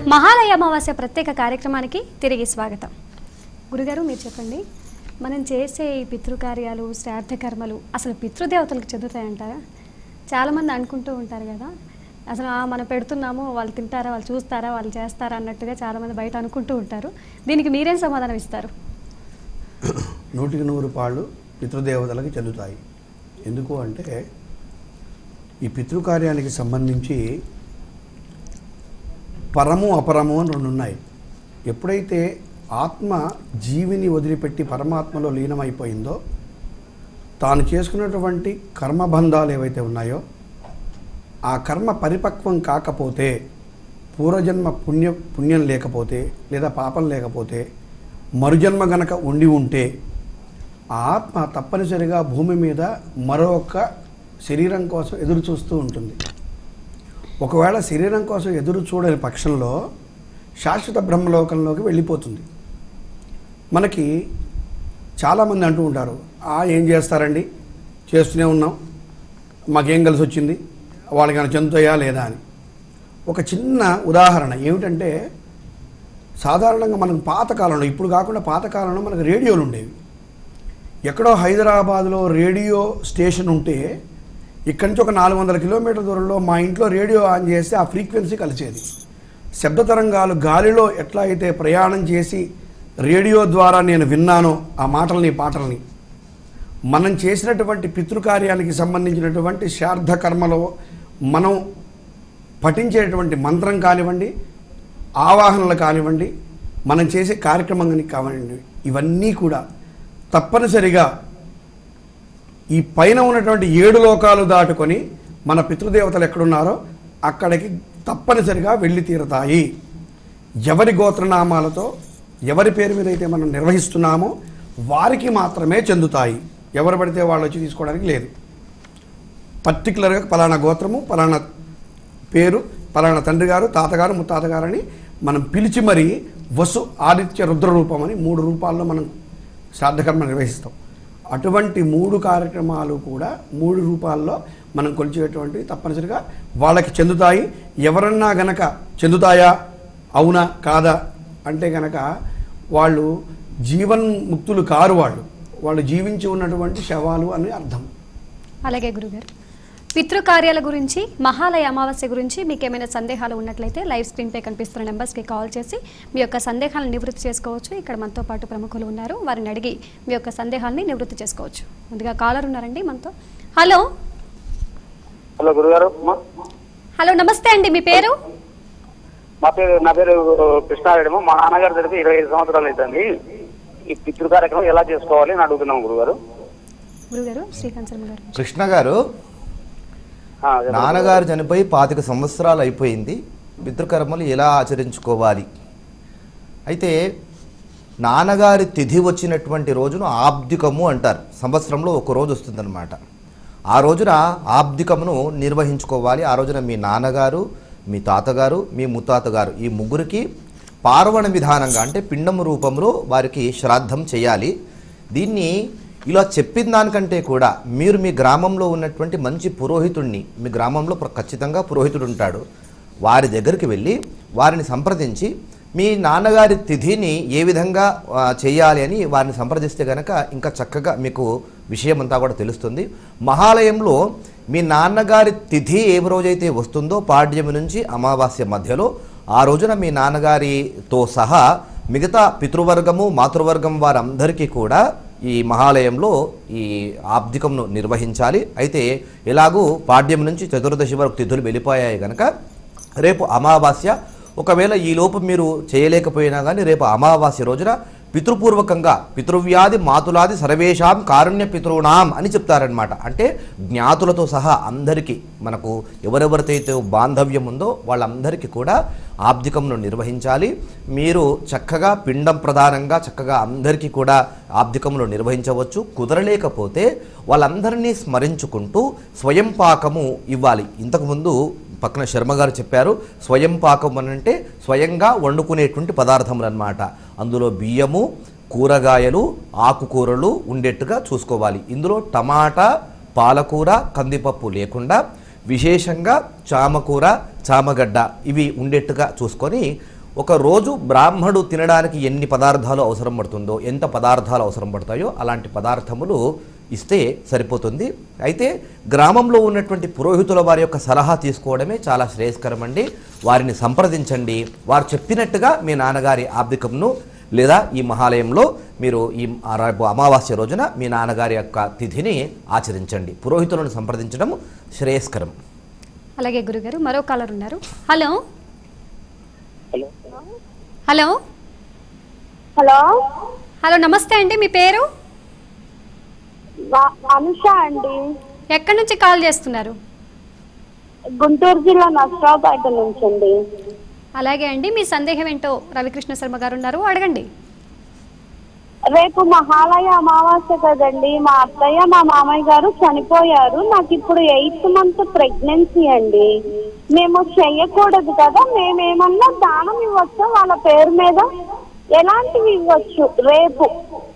మహాలయ అమావాస్య ప్రత్యేక కార్యక్రమానికి తిరిగి స్వాగతం గురుగారు మీరు చెప్పండి మనం చేసే ఈ పితృకార్యాలు శ్రాద్ధ కర్మలు అసలు పితృదేవతలకు చెందుతాయంటారా చాలామంది అనుకుంటూ ఉంటారు కదా అసలు "ఆ, మనం పెడుతున్నాము వాళ్ళు తింటారా వాళ్ళు చూస్తారా వాళ్ళు చేస్తారా అన్నట్టుగా చాలామంది బయట అనుకుంటూ ఉంటారు దీనికి మీరేం సమాధానం ఇస్తారు నూటికి నూరు పాళ్ళు పితృదేవతలకు చెందుతాయి ఎందుకు అంటే ఈ పితృకార్యానికి సంబంధించి పరము అపరము అని రెండు ఉన్నాయి ఎప్పుడైతే ఆత్మ జీవిని వదిలిపెట్టి పరమాత్మలో లీనమైపోయిందో తాను చేసుకున్నటువంటి కర్మబంధాలు ఏవైతే ఉన్నాయో ఆ కర్మ పరిపక్వం కాకపోతే పూర్వజన్మ పుణ్య పుణ్యం లేకపోతే లేదా పాపం లేకపోతే మరుజన్మ గనక ఉండి ఉంటే ఆ ఆత్మ తప్పనిసరిగా భూమి మీద మరొక శరీరం కోసం ఎదురు చూస్తూ ఉంటుంది ఒకవేళ శరీరం కోసం ఎదురు చూడని పక్షంలో శాశ్వత బ్రహ్మలోకంలోకి వెళ్ళిపోతుంది మనకి చాలామంది అంటూ ఉంటారు "ఆ, ఏం చేస్తారండి చేస్తూనే ఉన్నాం మాకేం కలిసి వచ్చింది వాళ్ళకి ఏమైనా చెందుతాయా లేదా అని ఒక చిన్న ఉదాహరణ ఏమిటంటే సాధారణంగా మనకు పాతకాలంలో ఇప్పుడు కాకుండా పాతకాలంలో మనకు రేడియోలు ఉండేవి ఎక్కడో హైదరాబాద్లో రేడియో స్టేషన్ ఉంటే ఇక్కడి నుంచి ఒక నాలుగు వందల కిలోమీటర్ల దూరంలో మా ఇంట్లో రేడియో ఆన్ చేస్తే ఆ ఫ్రీక్వెన్సీ కలిసేది శబ్ద తరంగాలు గాలిలో ఎట్లా అయితే ప్రయాణం చేసి రేడియో ద్వారా నేను విన్నానో ఆ మాటల్ని పాటల్ని మనం చేసినటువంటి పితృకార్యానికి సంబంధించినటువంటి శ్రాద్ధ కర్మలో మనం పఠించేటువంటి మంత్రం కానివ్వండి ఆవాహనలు కానివ్వండి మనం చేసే కార్యక్రమం కానీ కానివ్వండి ఇవన్నీ కూడా తప్పనిసరిగా ఈ పైన ఉన్నటువంటి ఏడు లోకాలు దాటుకొని మన పితృదేవతలు ఎక్కడున్నారో అక్కడికి తప్పనిసరిగా వెళ్ళి తీరతాయి ఎవరి గోత్రనామాలతో ఎవరి పేరు మీద అయితే మనం నిర్వహిస్తున్నామో వారికి మాత్రమే చెందుతాయి ఎవరు పడితే వాళ్ళు వచ్చి తీసుకోవడానికి లేదు పర్టికులర్గా పలానా గోత్రము పలానా పేరు పలానా తండ్రి గారు తాతగారు ముత్తాతగారు అని మనం పిలిచి మరీ వసు ఆదిత్య రుద్ర రూపం అని మూడు రూపాల్లో మనం శ్రాద్ధకర్మ నిర్వహిస్తాం అటువంటి మూడు కార్యక్రమాలు కూడా మూడు రూపాల్లో మనం కొలిచేటువంటివి తప్పనిసరిగా వాళ్ళకి చెందుతాయి ఎవరన్నా గనక చెందుతాయా అవునా కాదా అంటే గనక వాళ్ళు జీవన్ముక్తులు కారు వాళ్ళు వాళ్ళు జీవించి ఉన్నటువంటి శవాలు అని అర్థం అలాగే గురుగారు పితృకార్యాల గురించి మహాలయ అమావాస్య గురించి మీకు ఏమైనా సందేహాలు ఉన్నట్లయితే లైవ్ స్క్రీన్పై కనిపిస్తున్న నెంబర్స్కి కాల్ చేసి మీ యొక్క సందేహాలను నివృత్తి చేసుకోవచ్చు ఇక్కడ మనతో పాటు ప్రముఖులు ఉన్నారు వారిని అడిగి మీ యొక్క సందేహాలని నివృత్తి చేసుకోవచ్చు ముందుగా కాలర్ ఉన్నారండి మనతో హలో హలో గురుగారు అమ్మా. హలో నమస్తే అండి మీ పేరు మా పేరు నా పేరు కృష్ణారెడ్డి మా నాన్నగారి తరఫు ఇరవై ఐదు సంవత్సరాలు అవుతుంది ఈ పితృ కార్యక్రమం ఎలా చేసుకోవాలి అని అడుగుతున్నాం గురుగారు గురుగారు శ్రీకాంత్ శర్మ గారు కృష్ణ గారు ఆ, చెప్పండి. నాన్నగారు చనిపోయి పాతిక సంవత్సరాలు అయిపోయింది పితృకర్మలు ఎలా ఆచరించుకోవాలి అయితే నాన్నగారి తిథి వచ్చినటువంటి రోజును ఆబ్దికము అంటారు సంవత్సరంలో ఒక రోజు వస్తుందన్నమాట ఆ రోజున ఆబ్దికమును నిర్వహించుకోవాలి ఆ రోజున మీ నాన్నగారు మీ తాతగారు మీ ముత్తాతగారు ఈ ముగ్గురికి పార్వణ విధానంగా అంటే పిండము రూపంలో వారికి శ్రాద్ధం చేయాలి దీన్ని ఇలా చెప్పిన దానికంటే కూడా మీరు మీ గ్రామంలో ఉన్నటువంటి మంచి పురోహితుడిని మీ గ్రామంలో ప్ర- ఖచ్చితంగా పురోహితుడు ఉంటాడు వారి దగ్గరికి వెళ్ళి వారిని సంప్రదించి మీ నాన్నగారి తిథిని ఏ విధంగా ఆ, చేయాలి అని వారిని సంప్రదిస్తే కనుక ఇంకా చక్కగా మీకు విషయం అంతా కూడా తెలుస్తుంది మహాలయంలో మీ నాన్నగారి తిథి ఏ రోజైతే వస్తుందో పాడ్యమి నుంచి అమావాస్య మధ్యలో ఆ రోజున మీ నాన్నగారితో సహా మిగతా పితృవర్గము మాతృవర్గం వారందరికీ కూడా ఈ మహాలయంలో ఈ ఆబ్దికంను నిర్వహించాలి అయితే ఎలాగూ పాడ్యం నుంచి చతుర్దశి వరకు తిథులు వెళ్ళిపోయాయి కనుక రేపు అమావాస్య ఒకవేళ ఈ లోపు మీరు చేయలేకపోయినా కానీ రేపు అమావాస్య రోజున పితృపూర్వకంగా పితృవ్యాధి మాతులాది సర్వేషాం కారుణ్య పితృణాం అని చెప్తారనమాట అంటే జ్ఞాతులతో సహా అందరికీ మనకు ఎవరెవరితో బాంధవ్యం ఉందో వాళ్ళందరికీ కూడా ఆబ్దికంను నిర్వహించాలి మీరు చక్కగా పిండం ప్రధానంగా చక్కగా అందరికీ కూడా ఆబ్దికంలో నిర్వహించవచ్చు కుదరలేకపోతే వాళ్ళందరినీ స్మరించుకుంటూ స్వయం పాకము ఇవ్వాలి ఇంతకుముందు పక్కన శర్మ గారు చెప్పారు స్వయం పాకం అని అంటే స్వయంగా వండుకునేటువంటి పదార్థములు అన్నమాట అందులో బియ్యము కూరగాయలు ఆకుకూరలు ఉండేట్టుగా చూసుకోవాలి ఇందులో టమాటా పాలకూర కందిపప్పు లేకుండా విశేషంగా చామకూర చామగడ్డ ఇవి ఉండేట్టుగా చూసుకొని ఒక రోజు బ్రాహ్మడు తినడానికి ఎన్ని పదార్థాలు అవసరం పడుతుందో ఎంత పదార్థాలు అవసరం పడతాయో అలాంటి పదార్థములు ఇస్తే సరిపోతుంది అయితే గ్రామంలో ఉన్నటువంటి పురోహితుల వారి యొక్క సలహా తీసుకోవడమే చాలా శ్రేయస్కరం అండి వారిని సంప్రదించండి వారు చెప్పినట్టుగా మీ నాన్నగారి ఆబ్దికంను లేదా ఈ మహాలయంలో మీరు ఈ ఆ రేపు అమావాస్య రోజున మీ నాన్నగారి యొక్క తిథిని ఆచరించండి పురోహితులను సంప్రదించడం శ్రేయస్కరం అలాగే గురుగారు మరో కాలర్ ఉన్నారు hello hello hello hello hello నమస్తే అండి మీ పేరు వా- అనుష అండి ఎక్కడి నుంచి కాల్ చేస్తున్నారు గుంటూరు జిల్లా నర్సరావుపేట నుంచి అండి అలాగే అండి మీ సందేహం ఏంటో రవికృష్ణ శర్మ గారు ఉన్నారు అడగండి రేపు మహాలయ అమావాస్య కదండి మా అత్తయ్య మా మామయ్య గారు చనిపోయారు నాకు ఇప్పుడు ఎయిత్ మంత్ ప్రెగ్నెన్సీ అండి మేము చెయ్యకూడదు కదా మేమేమన్నా దానం ఇవ్వచ్చా వాళ్ళ పేరు మీద ఎలాంటివి ఇవ్వచ్చు రేపు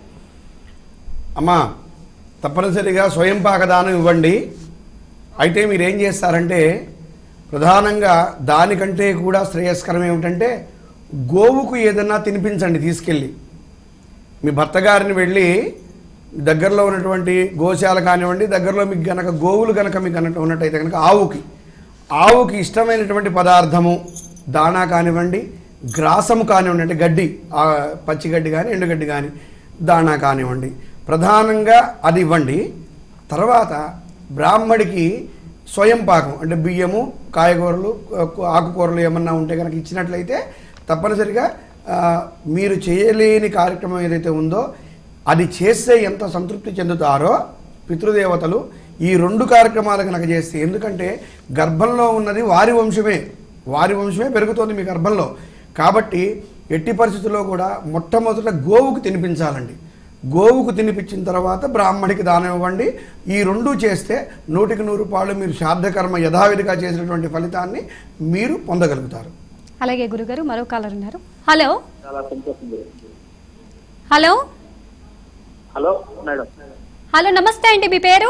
అమ్మా తప్పనిసరిగా స్వయం పాకదానం ఇవ్వండి అయితే మీరు ఏం చేస్తారంటే ప్రధానంగా దానికంటే కూడా శ్రేయస్కరం ఏమిటంటే గోవుకు ఏదన్నా తినిపించండి తీసుకెళ్ళి మీ భర్త గారిని వెళ్ళి దగ్గరలో ఉన్నటువంటి గోశాల కానివ్వండి దగ్గరలో మీకు గనక గోవులు గనక మీకు అన్నట్టు ఉన్నట్టయితే కనుక ఆవుకి ఆవుకి ఇష్టమైనటువంటి పదార్థము దాణా కానివ్వండి గ్రాసము కానివ్వండి అంటే గడ్డి ఆ పచ్చి గడ్డి కానీ ఎండుగడ్డి కానీ దాణా కానివ్వండి ప్రధానంగా అది ఇవ్వండి తర్వాత బ్రాహ్మడికి స్వయం పాకం అంటే బియ్యము కాయగూరలు ఆ- ఆకుకూరలు ఏమన్నా ఉంటే కనుక ఇచ్చినట్లయితే తప్పనిసరిగా ఆ, మీరు చేయలేని కార్యక్రమం ఏదైతే ఉందో అది చేస్తే ఎంత సంతృప్తి చెందుతారో పితృదేవతలు ఈ రెండు కార్యక్రమాలు కనుక చేస్తే ఎందుకంటే గర్భంలో ఉన్నది వారి వంశమే వారి వంశమే పెరుగుతోంది మీ గర్భంలో కాబట్టి ఎట్టి పరిస్థితుల్లో కూడా మొట్టమొదట గోవుకు తినిపించాలండి గోవుకు తినిపించిన తర్వాత బ్రాహ్మడికి దానం ఇవ్వండి ఈ రెండు చేస్తే నూటికి నూరు పాళ్ళు మీరు శ్రాద్ధకర్మ యథావిధిగా చేసినటువంటి ఫలితాన్ని మీరు పొందగలుగుతారు అలాగే గురుగారు మరో కాలర్ ఉన్నారు హలో చాలా సంతోషం హలో హలో మేడం హలో నమస్తే అండి మీ పేరు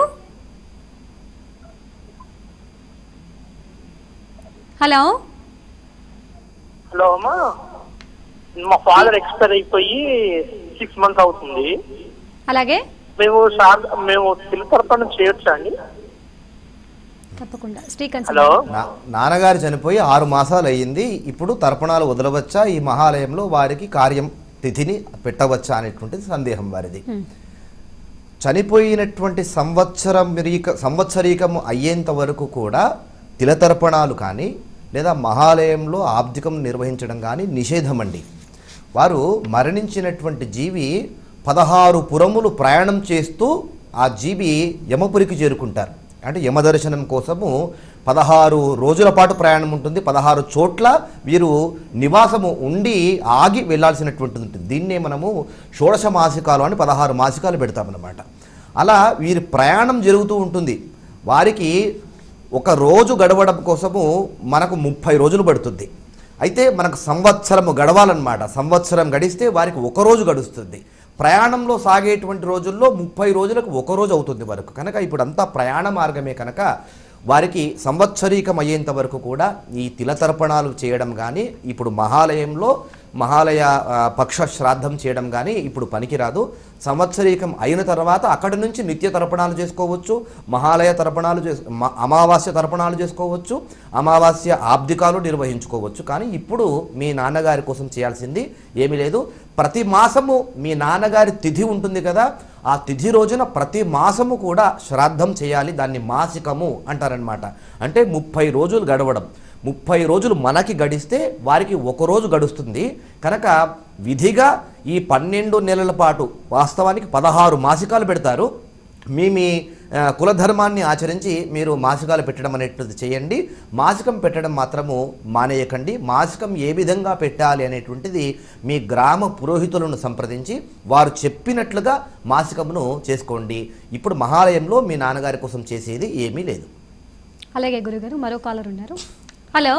హలో హలో అమ్మా మా ఫాదర్ ఎక్స్పైర్ అయిపోయి సిక్స్ మంత్స్ అవుతుంది అలాగే మేము షార్ మేము తిరుపతి చేయొచ్చా అండి తప్పకుండా శ్రీకాంత్ హలో నా నాన్నగారు చనిపోయి ఆరు మాసాలు అయ్యింది ఇప్పుడు తర్పణాలు వదలవచ్చా ఈ మహాలయంలో వారికి కార్యం తిథిని పెట్టవచ్చా అనేటువంటిది సందేహం వారిది చనిపోయినటువంటి సంవత్సరం సంవత్సరీకము అయ్యేంత వరకు కూడా తిలతర్పణాలు కానీ లేదా మహాలయంలో ఆబ్దికం నిర్వహించడం కానీ నిషేధమండి వారు మరణించినటువంటి జీవి పదహారు పురములు ప్రయాణం చేస్తూ ఆ జీవి యమపురికి చేరుకుంటారు అంటే యమదర్శనం కోసము పదహారు రోజుల పాటు ప్రయాణం ఉంటుంది పదహారు చోట్ల వీరు నివాసము ఉండి ఆగి వెళ్ళాల్సినటువంటి ఉంటుంది దీన్నే మనము షోడశ మాసికాలు అని పదహారు మాసికాలు పెడతామన్నమాట అలా వీరి ప్రయాణం జరుగుతూ ఉంటుంది వారికి ఒక రోజు గడవడం కోసము మనకు ముప్పై రోజులు పడుతుంది అయితే మనకు సంవత్సరము గడవాలన్నమాట సంవత్సరం గడిస్తే వారికి ఒక రోజు గడుస్తుంది ప్రయాణంలో సాగేటువంటి రోజుల్లో ముప్పై రోజులకు ఒక రోజు అవుతుంది వరకు కనుక ఇప్పుడు అంతా ప్రయాణ మార్గమే కనుక వారికి సంవత్సరీకం అయ్యేంత వరకు కూడా ఈ తిలతర్పణాలు చేయడం కానీ ఇప్పుడు మహాలయంలో మహాలయ ఆ, పక్ష శ్రాద్ధం చేయడం కానీ ఇప్పుడు పనికిరాదు సంవత్సరీకం అయిన తర్వాత అక్కడి నుంచి నిత్య తర్పణాలు చేసుకోవచ్చు మహాలయ తర్పణాలు చేసు మ- అమావాస్య తర్పణాలు చేసుకోవచ్చు అమావాస్య ఆబ్దికాలు నిర్వహించుకోవచ్చు కానీ ఇప్పుడు మీ నాన్నగారి కోసం చేయాల్సింది ఏమీ లేదు ప్రతి మాసము మీ నాన్నగారి తిథి ఉంటుంది కదా ఆ తిథి రోజున ప్రతి మాసము కూడా శ్రాద్ధం చేయాలి దాన్ని మాసికము అంటారనమాట అంటే ముప్పై రోజులు గడవడం ముప్పై రోజులు మనకి గడిస్తే వారికి ఒక రోజు గడుస్తుంది కనుక విధిగా ఈ పన్నెండు నెలల పాటు వాస్తవానికి పదహారు మాసికాలు పెడతారు మీ మీ ఆ, కులధర్మాన్ని ఆచరించి మీరు మాసికాలు పెట్టడం అనేటువంటిది చేయండి మాసికం పెట్టడం మాత్రము మానేయకండి మాసికం ఏ విధంగా పెట్టాలి అనేటువంటిది మీ గ్రామ పురోహితులను సంప్రదించి వారు చెప్పినట్లుగా మాసికమును చేసుకోండి ఇప్పుడు మహాలయంలో మీ నాన్నగారి కోసం చేసేది ఏమీ లేదు అలాగే గురుగారు మరో కాలర్ ఉన్నారు హలో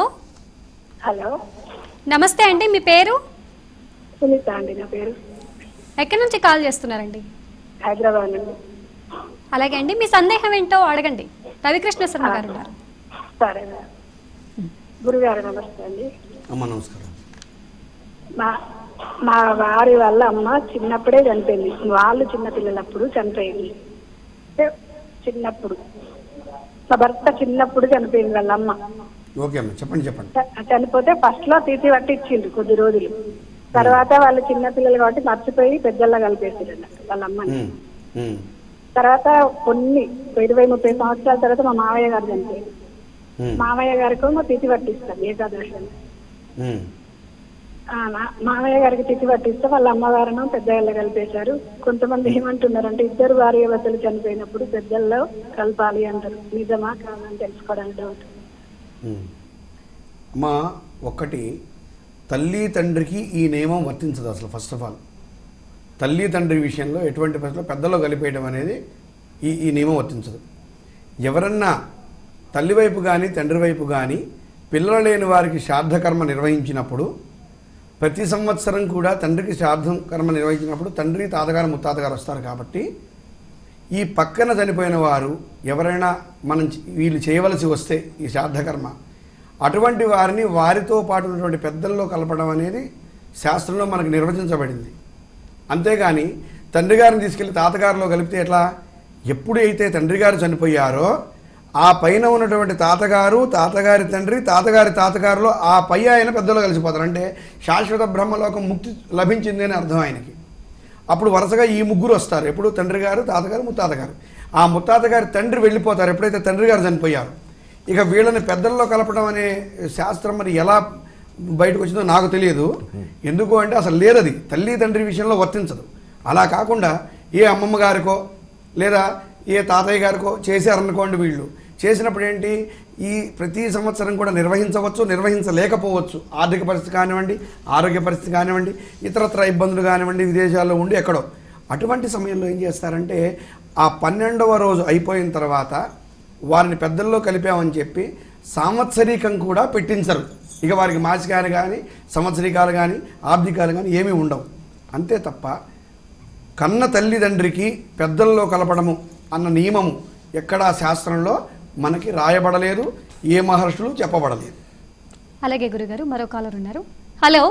హలో నమస్తే అండి మీ పేరు సునీత అండి నా పేరు ఎక్కడి నుంచి కాల్ చేస్తున్నారండి హైదరాబాద్ నుండి అలాగే అండి మీ సందేహం ఏంటో అడగండి రవికృష్ణ శర్మ గారు ఉన్నారు సరే గురుగారు నమస్తే అండి అమ్మ నమస్కారం మా మా వారి వాళ్ళ అమ్మ చిన్నప్పుడే చనిపోయింది వాళ్ళు చిన్న పిల్లలప్పుడు చనిపోయింది అంటే చిన్నప్పుడు మా భర్త చిన్నప్పుడు చనిపోయింది వాళ్ళ అమ్మ ఓకే అమ్మ చెప్పండి చెప్పండి చ- చనిపోతే ఫస్ట్ లో తీసి పట్టి ఇచ్చిండ్రు కొద్ది రోజులు తర్వాత వాళ్ళు చిన్న పిల్లలు కాబట్టి మర్చిపోయి పెద్దల్లా కలిపేసారు అన్నట్టు వాళ్ళ అమ్మని ఉమ్, ఉమ్, తర్వాత కొన్ని ఇరవై ముప్పై సంవత్సరాల తర్వాత మా మావయ్య గారు చనిపోయింది ఉమ్, మావయ్య గారికి మా తిథి పట్టిస్తాం ఏకాదశి అని. ఉమ్, ఆ, మా- మామయ్య గారికి తిథి పట్టిస్తే వాళ్ళ అమ్మగారును పెద్దవాళ్ళు కలిపేశారు కొంతమంది ఏమంటున్నారంటే ఇద్దరు భార్యవతలు చనిపోయినప్పుడు పెద్దల్లో కలపాలి అంటారు నిజమా కాదని తెలుసుకోవడానికి డౌట్ ఉమ్. అమ్మా ఒక్కటి తల్లి తండ్రికి ఈ నియమం వర్తించదు అసలు ఫస్ట్ ఆఫ్ ఆల్ తల్లి తండ్రి విషయంలో ఎటువంటి పరిస్థితుల్లో పెద్దలో కలిపేయడం అనేది ఈ ఈ నియమం వర్తించదు ఎవరన్నా తల్లి వైపు కానీ తండ్రి వైపు కానీ పిల్లలు లేని వారికి శ్రాద్ధకర్మ నిర్వహించినప్పుడు ప్రతి సంవత్సరం కూడా తండ్రికి శ్రాద్ధం కర్మ నిర్వహించినప్పుడు తండ్రి తాతగారు ముత్తాతగారు వస్తారు కాబట్టి ఈ పక్కన చనిపోయిన వారు ఎవరైనా మనం చే- వీళ్ళు చేయవలసి వస్తే ఈ శ్రాద్ధకర్మ అటువంటి వారిని వారితో పాటు ఉన్నటువంటి పెద్దల్లో కలపడం అనేది శాస్త్రంలో మనకు నిర్వచించబడింది అంతేగాని తండ్రి గారిని తీసుకెళ్లి తాతగారిలో కలిపితే ఎట్లా ఎప్పుడు అయితే తండ్రి గారు చనిపోయారో ఆ పైన ఉన్నటువంటి తాతగారు తాతగారి తండ్రి తాతగారి తాతగారులో ఆ పై ఆయన పెద్దలో కలిసిపోతారు అంటే శాశ్వత బ్రహ్మలోకం ముక్తి లభించింది అని అర్థం ఆయనకి అప్పుడు వరుసగా ఈ ముగ్గురు వస్తారు ఎప్పుడు తండ్రి గారు తాతగారు ముత్తాతగారు ఆ ముత్తాతగారి తండ్రి వెళ్ళిపోతారు ఎప్పుడైతే తండ్రి గారు చనిపోయారు ఇక వీళ్ళని పెద్దల్లో కలపడం అనే శాస్త్రం మరి ఎలా బయటకు వచ్చిందో నాకు తెలియదు ఎందుకు అంటే అసలు లేదు అది తల్లి తండ్రి విషయంలో వర్తించదు అలా కాకుండా ఏ అమ్మమ్మ గారికో లేదా ఏ తాతయ్య గారికో చేశారనుకోండి వీళ్ళు చేసినప్పుడు ఏంటి ఈ ప్రతి సంవత్సరం కూడా నిర్వహించవచ్చు నిర్వహించలేకపోవచ్చు ఆర్థిక పరిస్థితి కానివ్వండి ఆరోగ్య పరిస్థితి కానివ్వండి ఇతరత్ర ఇబ్బందులు కానివ్వండి విదేశాల్లో ఉండి ఎక్కడో అటువంటి సమయంలో ఏం చేస్తారంటే ఆ పన్నెండవ రోజు అయిపోయిన తర్వాత వారిని పెద్దల్లో కలిపామని చెప్పి సాంవత్సరికం కూడా పెట్టించరు ఇక వారికి మాసికాలు కానీ సంవత్సరికాలు కానీ ఆర్థికాలు కానీ ఏమీ ఉండవు అంతే తప్ప కన్న తల్లిదండ్రికి పెద్దల్లో కలపడము అన్న నియమము ఎక్కడా శాస్త్రంలో మనకి రాయబడలేదు ఏ మహర్షులు చెప్పబడలేదు అలాగే గురుగారు మరో కాలర్ ఉన్నారు హలో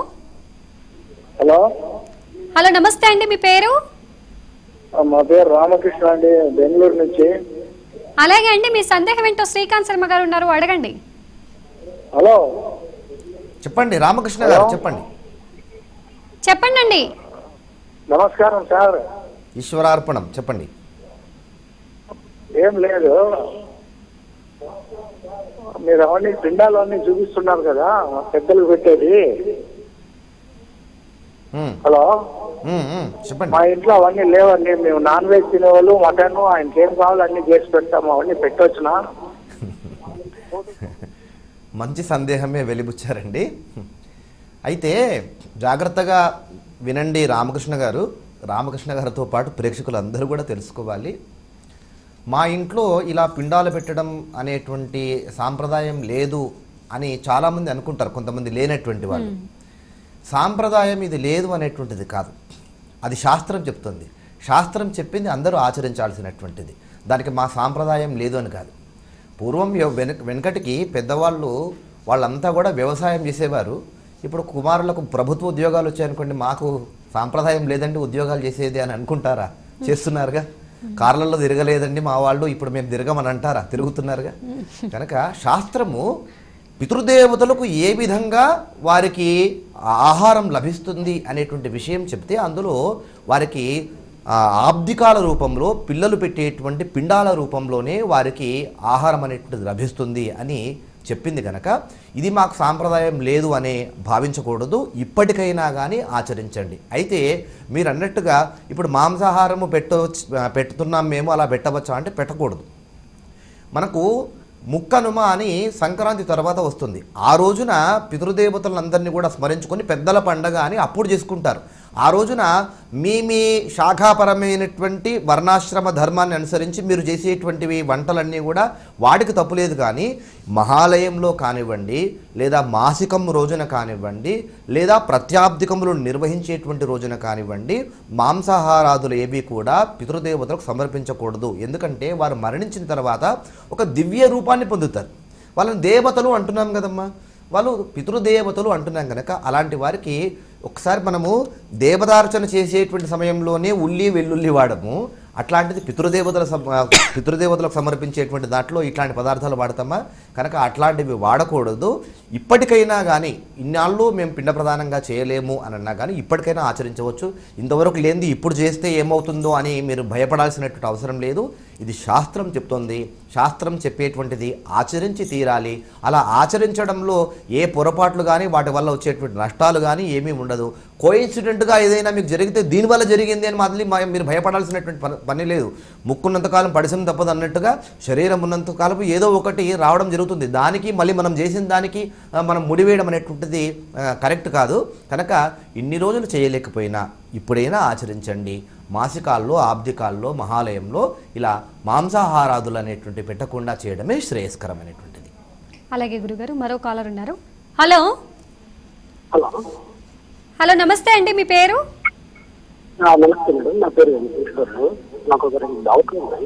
హలో హలో నమస్తే అండి మీ పేరు ఆ, మా పేరు రామకృష్ణ అండి బెంగళూరు నుంచి అలాగే అండి మీ సందేహం ఏంటో శ్రీకాంత్ శర్మ గారు ఉన్నారు అడగండి హలో చెప్పండి రామకృష్ణ గారు చెప్పండి చెప్పండి అండి నమస్కారం సార్ ఈశ్వరార్పణం చెప్పండి ఏం లేదు మీరు అవన్నీ పిండాలు అన్ని చూపిస్తున్నారు కదా పెద్దలు పెట్టేది ఉమ్, హలో ఉమ్, ఉమ్, చెప్పండి మా ఇంట్లో అవన్నీ లేవండి మేము నాన్ వెజ్ తినేవాళ్ళు మటన్ ఆయనకి ఏం కావాలో అన్ని చేసి పెడతాము అవన్నీ పెట్టొచ్చునా మంచి సందేహమే వెలిబుచ్చారండి అయితే జాగ్రత్తగా వినండి రామకృష్ణ గారు రామకృష్ణ గారితో పాటు ప్రేక్షకులు అందరూ కూడా తెలుసుకోవాలి మా ఇంట్లో ఇలా పిండాలు పెట్టడం అనేటువంటి సాంప్రదాయం లేదు అని చాలామంది అనుకుంటారు కొంతమంది లేనటువంటి వాళ్ళు సాంప్రదాయం ఇది లేదు అనేటువంటిది కాదు అది శాస్త్రం చెప్తుంది శాస్త్రం చెప్పింది అందరూ ఆచరించాల్సినటువంటిది దానికి మా సాంప్రదాయం లేదు అని కాదు పూర్వం ఎవ- వెనక వెనకటికి పెద్దవాళ్ళు వాళ్ళంతా కూడా వ్యవసాయం చేసేవారు ఇప్పుడు కుమారులకు ప్రభుత్వ ఉద్యోగాలు వచ్చాయనుకోండి మాకు సాంప్రదాయం లేదండి ఉద్యోగాలు చేసేది అని అనుకుంటారా చేస్తున్నారుగా కార్లలో తిరగలేదండి మా వాళ్ళు ఇప్పుడు మేము తిరగమని అంటారా తిరుగుతున్నారుగా కనుక శాస్త్రము పితృదేవతలకు ఏ విధంగా వారికి ఆహారం లభిస్తుంది అనేటువంటి విషయం చెప్తే అందులో వారికి ఆ, ఆబ్దికాల రూపంలో పిల్లలు పెట్టేటువంటి పిండాల రూపంలోనే వారికి ఆహారం అనేటువంటిది లభిస్తుంది అని చెప్పింది కనుక ఇది మాకు సాంప్రదాయం లేదు అనే భావించకూడదు ఇప్పటికైనా కానీ ఆచరించండి అయితే మీరు అన్నట్టుగా ఇప్పుడు మాంసాహారము పెట్టవచ్చు పెడుతున్నాం మేము అలా పెట్టవచ్చా అంటే పెట్టకూడదు మనకు ముక్కనుమ అని సంక్రాంతి తర్వాత వస్తుంది ఆ రోజున పితృదేవతలందరినీ కూడా స్మరించుకొని పెద్దల పండగ అని అప్పుడు చేసుకుంటారు ఆ రోజున మీ మీ శాఖాపరమైనటువంటి వర్ణాశ్రమ ధర్మాన్ని అనుసరించి మీరు చేసేటువంటివి వంటలన్నీ కూడా వాటికి తప్పులేదు కానీ మహాలయంలో కానివ్వండి లేదా మాసికం రోజున కానివ్వండి లేదా ప్రత్యాబ్దికములు నిర్వహించేటువంటి రోజున కానివ్వండి మాంసాహారాదులు ఏవి కూడా పితృదేవతలకు సమర్పించకూడదు ఎందుకంటే వారు మరణించిన తర్వాత ఒక దివ్య రూపాన్ని పొందుతారు వాళ్ళని దేవతలు అంటున్నాం కదమ్మా వాళ్ళు పితృదేవతలు అంటున్నాం కనుక అలాంటి వారికి ఒకసారి మనము దేవతార్చన చేసేటువంటి సమయంలోనే ఉల్లి వెల్లుల్లి వాడము అట్లాంటిది పితృదేవతల సమ- పితృదేవతలకు సమర్పించేటువంటి దాంట్లో ఇట్లాంటి పదార్థాలు వాడతామా కనుక అట్లాంటివి వాడకూడదు ఇప్పటికైనా కానీ ఇన్నాళ్ళు మేము పిండ ప్రధానంగా చేయలేము అని అన్నా కానీ ఇప్పటికైనా ఆచరించవచ్చు ఇంతవరకు లేనిది ఇప్పుడు చేస్తే ఏమవుతుందో అని మీరు భయపడాల్సినటువంటి అవసరం లేదు ఇది శాస్త్రం చెప్తోంది శాస్త్రం చెప్పేటువంటిది ఆచరించి తీరాలి అలా ఆచరించడంలో ఏ పొరపాట్లు కానీ వాటి వల్ల వచ్చేటువంటి నష్టాలు కానీ ఏమీ ఉండదు కోయిన్సిడెంట్గా ఏదైనా మీకు జరిగితే దీనివల్ల జరిగింది అని మళ్ళీ మ- మీరు భయపడాల్సినటువంటి పని పని లేదు ముక్కున్నంతకాలం పడిసం తప్పదు అన్నట్టుగా శరీరం ఉన్నంతకాలం ఏదో ఒకటి రావడం జరుగుతుంది దానికి మళ్ళీ మనం చేసిన దానికి ఆ, మనం ముడివేయడం అనేటువంటిది ఆ, కరెక్ట్ కాదు కనుక ఇన్ని రోజులు చేయలేకపోయినా ఇప్పుడైనా ఆచరించండి మాసికాల్లో ఆబ్దికాల్లో మహాలయంలో ఇలా మాంసాహారాదులు అనేటువంటి పెట్టకుండా చేయడమే శ్రేయస్కరమైనటువంటిది అలాగే గురుగారు మరో కాలర్ ఉన్నారు హలో హలో హలో నమస్తే అండి మీ పేరు ఆ, నమస్తే మేడం నా పేరు వెంకటేశ్వరరావు నాకు ఒక రెండు డౌట్లు ఉన్నాయి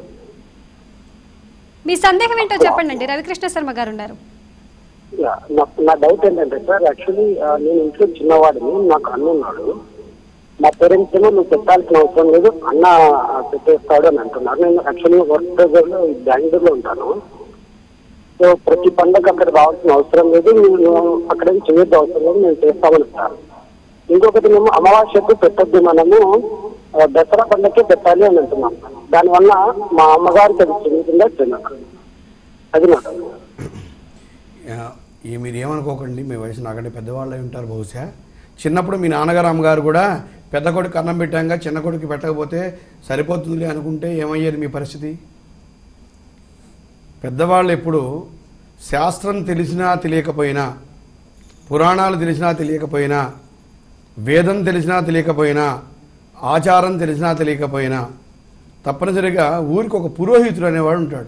మీ సందేహం ఏంటో చెప్పండి అండి రవికృష్ణ శర్మ గారు ఉన్నారు యా, నా నా డౌట్ ఏంటంటే సార్ యాక్చువల్లీ నేను ఇంట్లో చిన్నవాడిని నాకు అన్న ఉన్నాడు మా పేరెంట్స్ ఏమో నువ్వు పెట్టాల్సిన అవసరం లేదు అన్న ఆ, పెట్టేస్తాడు అని అంటున్నారు నేను యాక్చువల్లీ వర్క్ ప్రెజర్ లో బెంగళూరులో ఉంటాను సో ప్రతి పండగ అక్కడ రావాల్సిన అవసరం లేదు నువ్వు అక్కడ చేయొద్దు అవసరం లేదు నేను చేస్తామని అంటాను ఇంకొకటి మేము అమావాస్యకు పెట్టొద్దు మనము ఆ, దసరా పండగకే పెట్టాలి అని అంటున్నాం దానివల్ల మా అమ్మగారికి అది చెందుతుందా తెలియదు అది నా doubt. ఆ, ఈ మీరు ఏమనుకోకండి మీ వయసు నాకంటే పెద్దవాళ్ళు అయి ఉంటారు బహుశా చిన్నప్పుడు మీ నాన్నగారు అమ్మగారు కూడా పెద్ద కొడుకు అన్నం పెట్టాక చిన్న కొడుకు పెట్టకపోతే సరిపోతుంది అనుకుంటే ఏమయ్యేది మీ పరిస్థితి పెద్దవాళ్ళు ఎప్పుడు శాస్త్రం తెలిసినా తెలియకపోయినా పురాణాలు తెలిసినా తెలియకపోయినా వేదం తెలిసినా తెలియకపోయినా ఆచారం తెలిసినా తెలియకపోయినా తప్పనిసరిగా ఊరికి ఒక పురోహితుడు అనేవాడు ఉంటాడు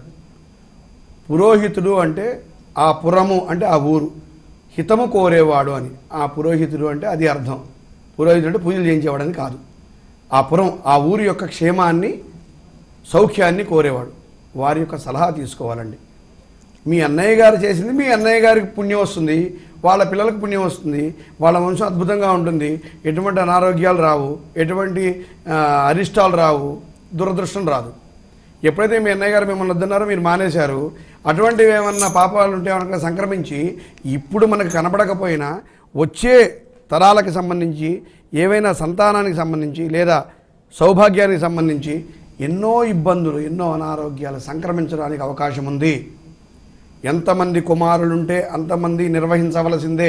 పురోహితుడు అంటే ఆ పురము అంటే ఆ ఊరు హితము కోరేవాడు అని ఆ పురోహితుడు అంటే అది అర్థం పురోహితుడు అంటే పూజలు చేయించేవాడని కాదు ఆ పురం ఆ ఊరి యొక్క క్షేమాన్ని సౌఖ్యాన్ని కోరేవాడు వారి యొక్క సలహా తీసుకోవాలండి మీ అన్నయ్య గారు చేసింది మీ అన్నయ్య గారికి పుణ్యం వస్తుంది వాళ్ళ పిల్లలకు పుణ్యం వస్తుంది వాళ్ళ వంశం అద్భుతంగా ఉంటుంది ఎటువంటి అనారోగ్యాలు రావు ఎటువంటి ఆ, అరిష్టాలు రావు దురదృష్టం రాదు ఎప్పుడైతే మీ అన్నయ్య గారు మిమ్మల్ని వద్దన్నారో మీరు మానేశారు అటువంటివి ఏమన్నా పాపాలు ఉంటే ఏమన్నా సంక్రమించి ఇప్పుడు మనకు కనబడకపోయినా వచ్చే తరాలకు సంబంధించి ఏవైనా సంతానానికి సంబంధించి లేదా సౌభాగ్యానికి సంబంధించి ఎన్నో ఇబ్బందులు ఎన్నో అనారోగ్యాలు సంక్రమించడానికి అవకాశం ఉంది ఎంతమంది కుమారులుంటే అంతమంది నిర్వహించవలసిందే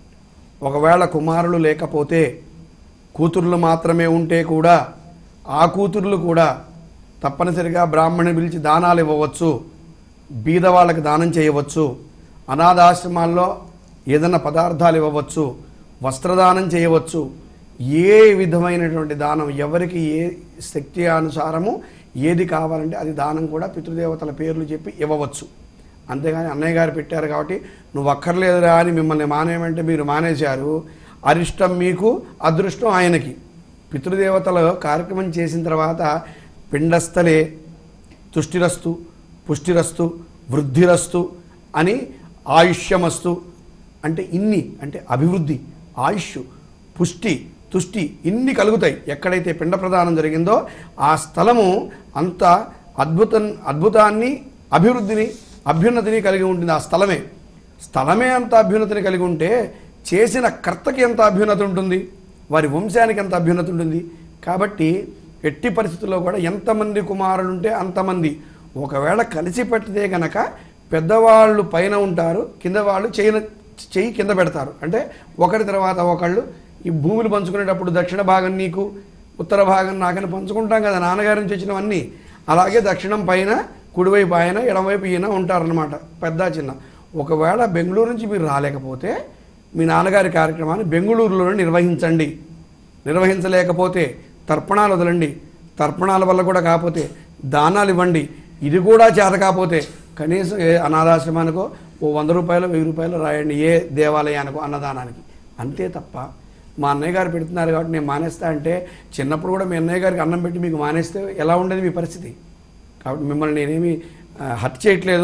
ఒకవేళ కుమారులు లేకపోతే కూతుర్లు మాత్రమే ఉంటే కూడా ఆ కూతుర్లు కూడా తప్పనిసరిగా బ్రాహ్మణి పిలిచి దానాలు ఇవ్వవచ్చు బీద వాళ్ళకి దానం చేయవచ్చు అనాథాశ్రమాల్లో ఏదైనా పదార్థాలు ఇవ్వవచ్చు వస్త్రదానం చేయవచ్చు ఏ విధమైనటువంటి దానం ఎవరికి ఏ శక్తి అనుసారము ఏది కావాలంటే అది దానం కూడా పితృదేవతల పేర్లు చెప్పి ఇవ్వవచ్చు అంతేగాని అన్నయ్య గారు పెట్టారు కాబట్టి నువ్వు అక్కర్లేదురా అని మిమ్మల్ని మానేయమంటే మీరు మానేశారు అరిష్టం మీకు అదృష్టం ఆయనకి పితృదేవతల కార్యక్రమం చేసిన తర్వాత పిండస్థలే తుష్టిరస్తు పుష్టిరస్తు వృద్ధిరస్తు అని ఆయుష్యమస్తు అంటే ఇన్ని అంటే అభివృద్ధి ఆయుష్ పుష్టి తుష్టి ఇన్ని కలుగుతాయి ఎక్కడైతే పిండ ప్రదానం జరిగిందో ఆ స్థలము అంత అద్భుతం అద్భుతాన్ని అభివృద్ధిని అభ్యున్నతిని కలిగి ఉంటుంది ఆ స్థలమే స్థలమే అంత అభ్యున్నతిని కలిగి ఉంటే చేసిన కర్తకి ఎంత అభ్యున్నతి ఉంటుంది వారి వంశానికి ఎంత అభ్యున్నతి ఉంటుంది కాబట్టి ఎట్టి పరిస్థితుల్లో కూడా ఎంతమంది కుమారులు ఉంటే అంతమంది ఒకవేళ కలిసి పెట్టితే గనక పెద్దవాళ్ళు పైన ఉంటారు కింద వాళ్ళు చేయి చెయ్యి కింద పెడతారు అంటే ఒకరి తర్వాత ఒకళ్ళు ఈ భూములు పంచుకునేటప్పుడు దక్షిణ భాగం నీకు ఉత్తర భాగం నాకని పంచుకుంటాం కదా నాన్నగారి నుంచి వచ్చినవన్నీ అలాగే దక్షిణం పైన కుడివైపు ఆయన ఎడమవైపు ఈయన ఉంటారనమాట పెద్ద చిన్న ఒకవేళ బెంగళూరు నుంచి మీరు రాలేకపోతే మీ నాన్నగారి కార్యక్రమాన్ని బెంగళూరులో నిర్వహించండి నిర్వహించలేకపోతే తర్పణాలు వదలండి తర్పణాల వల్ల కూడా కాకపోతే దానాలు ఇవ్వండి ఇది కూడా చేత కాకపోతే కనీసం ఏ అనాథాశ్రమానికో ఓ వంద రూపాయలు వెయ్యి రూపాయలు రాయండి ఏ దేవాలయానికో అన్నదానానికి అంతే తప్ప మా అన్నయ్య గారు పెడుతున్నారు కాబట్టి నేను మానేస్తా అంటే చిన్నప్పుడు కూడా మీ అన్నయ్య గారికి అన్నం పెట్టి మీకు మానేస్తే ఎలా ఉండేది మీ పరిస్థితి కాబట్టి మిమ్మల్ని నేనేమి ఆ, హత్య చేయట్లేదు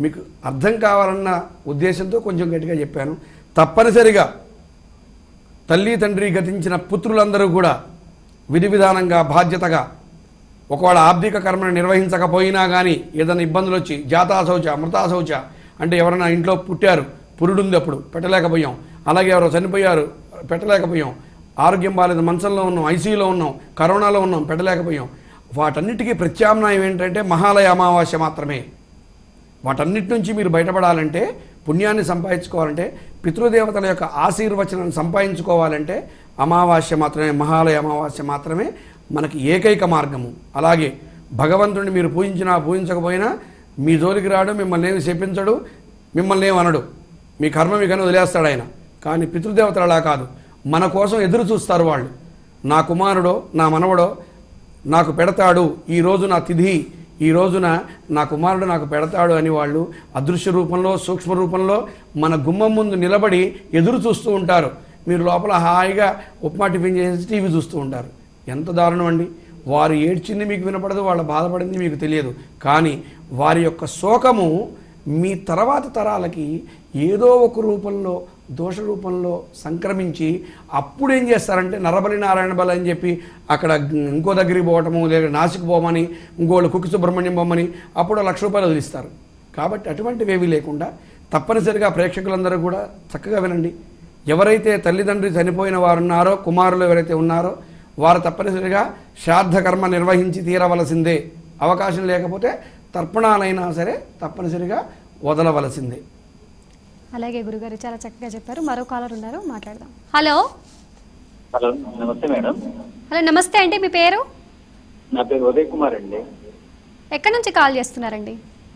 మీకు అర్థం కావాలన్న ఉద్దేశంతో కొంచెం గట్టిగా చెప్పాను తప్పనిసరిగా తల్లి తండ్రి గతించిన పుత్రులందరూ కూడా విధి విధానంగా బాధ్యతగా ఒకవేళ ఆర్థిక కర్మను నిర్వహించకపోయినా కానీ ఏదైనా ఇబ్బందులు వచ్చి జాతాశౌచ మృతాశౌచ అంటే ఎవరైనా ఇంట్లో పుట్టారు పురుడుంది అప్పుడు పెట్టలేకపోయాం అలాగే ఎవరో చనిపోయారు పెట్టలేకపోయాం ఆరోగ్యం బాగాలేదు మంచంలో ఉన్నాం ఐసీయూలో ఉన్నాం కరోనాలో ఉన్నాం పెట్టలేకపోయాం వాటన్నిటికీ ప్రత్యామ్నాయం ఏంటంటే మహాలయ అమావాస్య మాత్రమే వాటన్నిటి నుంచి మీరు బయటపడాలంటే పుణ్యాన్ని సంపాదించుకోవాలంటే పితృదేవతల యొక్క ఆశీర్వచనాన్ని సంపాదించుకోవాలంటే అమావాస్య మాత్రమే మహాలయ అమావాస్య మాత్రమే మనకి ఏకైక మార్గము అలాగే భగవంతుడిని మీరు పూజించినా పూజించకపోయినా మీ జోలికి రాడు మిమ్మల్ని ఏమి శపించడు మిమ్మల్ని ఏమి అనడు మీ కర్మ మీకని వదిలేస్తాడు ఆయన కానీ పితృదేవతలు అలా కాదు మన కోసం ఎదురు చూస్తారు వాళ్ళు నా కుమారుడో నా మనవడో నాకు పెడతాడు ఈ రోజు నా తిథి ఈ రోజున నా కుమారుడు నాకు పెడతాడు అని వాళ్ళు అదృశ్య రూపంలో సూక్ష్మ రూపంలో మన గుమ్మం ముందు నిలబడి ఎదురు చూస్తూ ఉంటారు మీరు లోపల హాయిగా ఉప్మా టిఫిన్ చేసి టీవీ చూస్తూ ఉంటారు ఎంత దారుణం అండి వారు ఏడ్చింది మీకు వినపడదు వాళ్ళ బాధపడింది మీకు తెలియదు కానీ వారి యొక్క శోకము మీ తర్వాత తరాలకి ఏదో ఒక రూపంలో దోష రూపంలో సంక్రమించి అప్పుడు ఏం చేస్తారంటే నరబలి నారాయణ బలి అని చెప్పి అక్కడ ఇంకో దగ్గరికి పోవటము లేదా నాసిక్ పోమని ఇంకోళ్ళు కుక్కి సుబ్రహ్మణ్యం బొమ్మని అప్పుడు లక్ష రూపాయలు వదిలిస్తారు కాబట్టి అటువంటివి ఏమీ లేకుండా తప్పనిసరిగా ప్రేక్షకులందరూ కూడా చక్కగా వినండి ఎవరైతే తల్లిదండ్రి చనిపోయిన వారు ఉన్నారో కుమారులు ఎవరైతే ఉన్నారో వారు తప్పనిసరిగా శ్రాద్ధ కర్మ నిర్వహించి తీరవలసిందే అవకాశం లేకపోతే తర్పణాలైనా సరే తప్పనిసరిగా వదలవలసిందే అలాగే గురుగారు చాలా చక్కగా చెప్పారు మరో కాలర్ ఉన్నారు మాట్లాడదాం హలో హలో నమస్తే మేడం హలో నమస్తే అండి మీ పేరు నా పేరు ఉదయ్ కుమార్ అండి ఎక్కడి నుంచి కాల్ చేస్తున్నారండి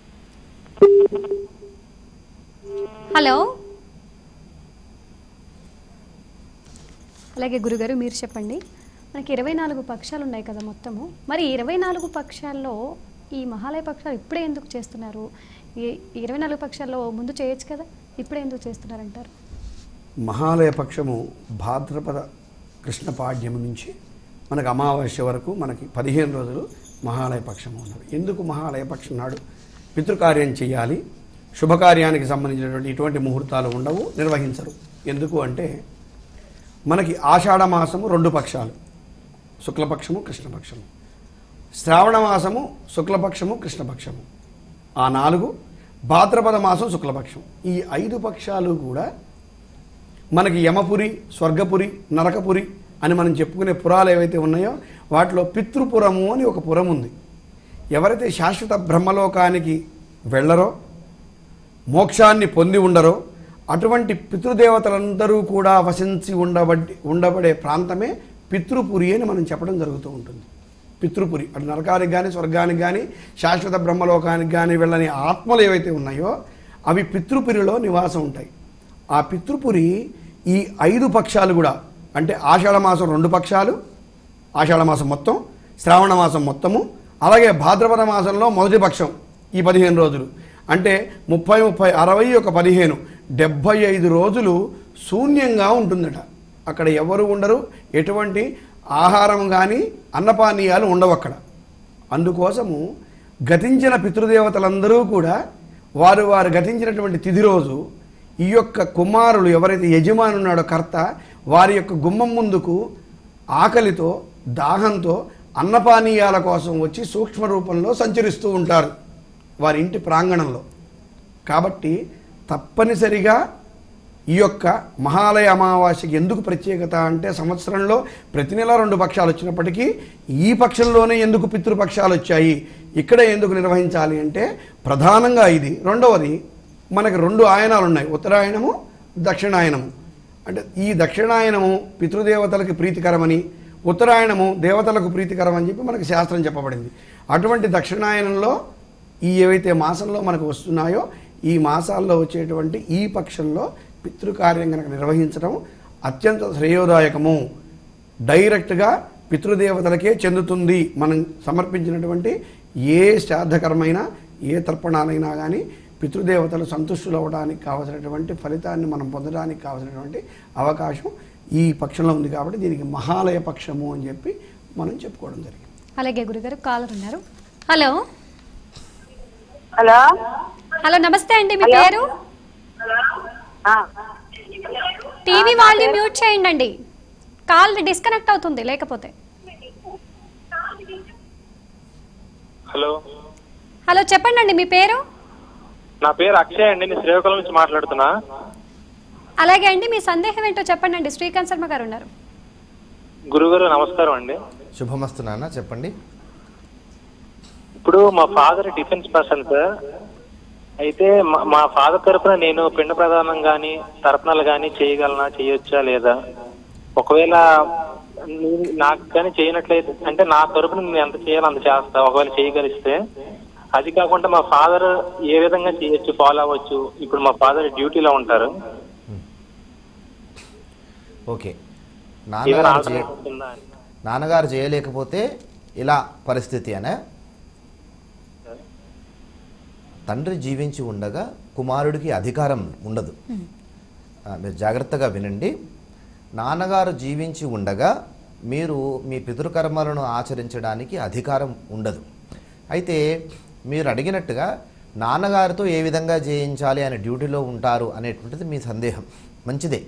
హలో అలాగే గురుగారు మీరు చెప్పండి మనకి ఇరవై నాలుగు పక్షాలు ఉన్నాయి కదా మొత్తము మరి ఇరవై నాలుగు పక్షాల్లో ఈ మహాలయ పక్షాలు ఇప్పుడే ఎందుకు చేస్తున్నారు ఈ ఇరవై నాలుగు పక్షాల్లో ముందు చేయొచ్చు కదా ఇప్పుడే ఎందుకు చేస్తున్నారంటారు మహాలయ పక్షము భాద్రపద కృష్ణ పాడ్యము నుంచి మనకు అమావాస్య వరకు మనకి పదిహేను రోజులు మహాలయ పక్షము ఉన్నది ఎందుకు మహాలయ పక్షం నాడు పితృకార్యం చేయాలి శుభకార్యానికి సంబంధించినటువంటి ఇటువంటి ముహూర్తాలు ఉండవు నిర్వహించరు ఎందుకు అంటే మనకి ఆషాఢ మాసము రెండు పక్షాలు శుక్లపక్షము కృష్ణపక్షము శ్రావణ మాసము శుక్లపక్షము కృష్ణపక్షము ఆ నాలుగు భాద్రపద మాసం శుక్లపక్షం ఈ ఐదు పక్షాలు కూడా మనకి యమపురి స్వర్గపురి నరకపురి అని మనం చెప్పుకునే పురాలు ఏవైతే ఉన్నాయో వాటిలో పితృపురము అని ఒక పురం ఉంది ఎవరైతే శాశ్వత బ్రహ్మలోకానికి వెళ్ళరో మోక్షాన్ని పొంది ఉండరో అటువంటి పితృదేవతలందరూ కూడా వసించి ఉండబడి ఉండబడే ప్రాంతమే పితృపురి అని మనం చెప్పడం జరుగుతూ ఉంటుంది పితృపురి అటు నరకానికి కానీ స్వర్గానికి కానీ శాశ్వత బ్రహ్మలోకానికి కానీ వెళ్ళని ఆత్మలు ఏవైతే ఉన్నాయో అవి పితృపురిలో నివాసం ఉంటాయి ఆ పితృపురి ఈ ఐదు పక్షాలు కూడా అంటే ఆషాఢ మాసం రెండు పక్షాలు ఆషాఢ మాసం మొత్తం శ్రావణ మాసం మొత్తము అలాగే భాద్రపద మాసంలో మొదటి పక్షం ఈ పదిహేను రోజులు అంటే ముప్పై ముప్పై అరవై ఒక పదిహేను డెబ్భై ఐదు రోజులు శూన్యంగా ఉంటుందట అక్కడ ఎవరు ఉండరు ఎటువంటి ఆహారం కానీ అన్నపానీయాలు ఉండవు అక్కడ అందుకోసము గతించిన పితృదేవతలందరూ కూడా వారు వారు గతించినటువంటి తిథి రోజు ఈ యొక్క కుమారులు ఎవరైతే యజమాని ఉన్నాడో కర్త వారి యొక్క గుమ్మం ముందుకు ఆకలితో దాహంతో అన్నపానీయాల కోసం వచ్చి సూక్ష్మ రూపంలో సంచరిస్తూ ఉంటారు వారి ఇంటి ప్రాంగణంలో కాబట్టి తప్పనిసరిగా ఈ యొక్క మహాలయ అమావాస్యకి ఎందుకు ప్రత్యేకత అంటే సంవత్సరంలో ప్రతి నెల రెండు పక్షాలు వచ్చినప్పటికీ ఈ పక్షంలోనే ఎందుకు పితృపక్షాలు వచ్చాయి ఇక్కడ ఎందుకు నిర్వహించాలి అంటే ప్రధానంగా ఇది రెండవది మనకి రెండు ఆయనాలు ఉన్నాయి ఉత్తరాయణము దక్షిణాయనము అంటే ఈ దక్షిణాయనము పితృదేవతలకు ప్రీతికరమని ఉత్తరాయణము దేవతలకు ప్రీతికరం అని చెప్పి మనకి శాస్త్రం చెప్పబడింది అటువంటి దక్షిణాయనంలో ఈ ఏవైతే మాసంలో మనకు వస్తున్నాయో ఈ మాసాల్లో వచ్చేటువంటి ఈ పక్షంలో పితృకార్యం కనుక నిర్వహించడం అత్యంత శ్రేయోదాయకము డైరెక్ట్గా పితృదేవతలకే చెందుతుంది మనం సమర్పించినటువంటి ఏ శ్రాద్ధకరమైనా ఏ తర్పణాలైనా కానీ పితృదేవతలు సంతుష్టులు అవ్వడానికి కావలసినటువంటి ఫలితాన్ని మనం పొందడానికి కావలసినటువంటి అవకాశం ఈ పక్షంలో ఉంది కాబట్టి దీనికి మహాలయ పక్షము అని చెప్పి మనం చెప్పుకోవడం జరిగింది అలాగే గురుగారు కాలర్ ఉన్నారు హలో హలో హలో నమస్తే అండి మీ పేరు టీవీ వాల్యూమ్ మ్యూట్ చేయండి అండి కాల్ డిస్కనెక్ట్ అవుతుంది లేకపోతే హలో హలో చెప్పండి అండి మీ పేరు నా పేరు అక్షయ్ అండి నేను శ్రీకాకుళం నుంచి మాట్లాడుతున్నా అలాగే అండి మీ సందేహం ఏంటో చెప్పండి అండి శ్రీకాంత్ శర్మ గారు ఉన్నారు గురుగారు నమస్కారం అండి శుభమస్తు నాన్న చెప్పండి ఇప్పుడు మా ఫాదర్ డిఫెన్స్ పర్సన్ సార్ అయితే మా- మా ఫాదర్ తరపున నేను పిండ ప్రదానం గాని తర్పణాలు గాని చేయగలనా చేయొచ్చా లేదా ఒకవేళ నేను- నాకు కానీ చేయనట్లయితే అంటే నా తరపున నేను ఎంత చేయాలో అంత చేస్తా ఒకవేళ చేయగలిస్తే అది కాకుండా మా ఫాదర్ ఏ విధంగా చేయొచ్చు ఫాలో అవ్వచ్చు ఇప్పుడు మా ఫాదర్ డ్యూటీలో ఉంటారు ఓకే ఏమైనా నాన్నగారు చేయ ఆల్టర్నేటివ్ ఉందా అని నాన్నగారు చేయలేకపోతే ఇలా పరిస్థితి అనే తండ్రి జీవించి ఉండగా కుమారుడికి అధికారం ఉండదు ఆ, మీరు జాగ్రత్తగా వినండి నాన్నగారు జీవించి ఉండగా మీరు మీ పితృకర్మలను ఆచరించడానికి అధికారం ఉండదు అయితే మీరు అడిగినట్టుగా నాన్నగారితో ఏ విధంగా చేయించాలి అనే డ్యూటీలో ఉంటారు అనేటువంటిది మీ సందేహం మంచిదే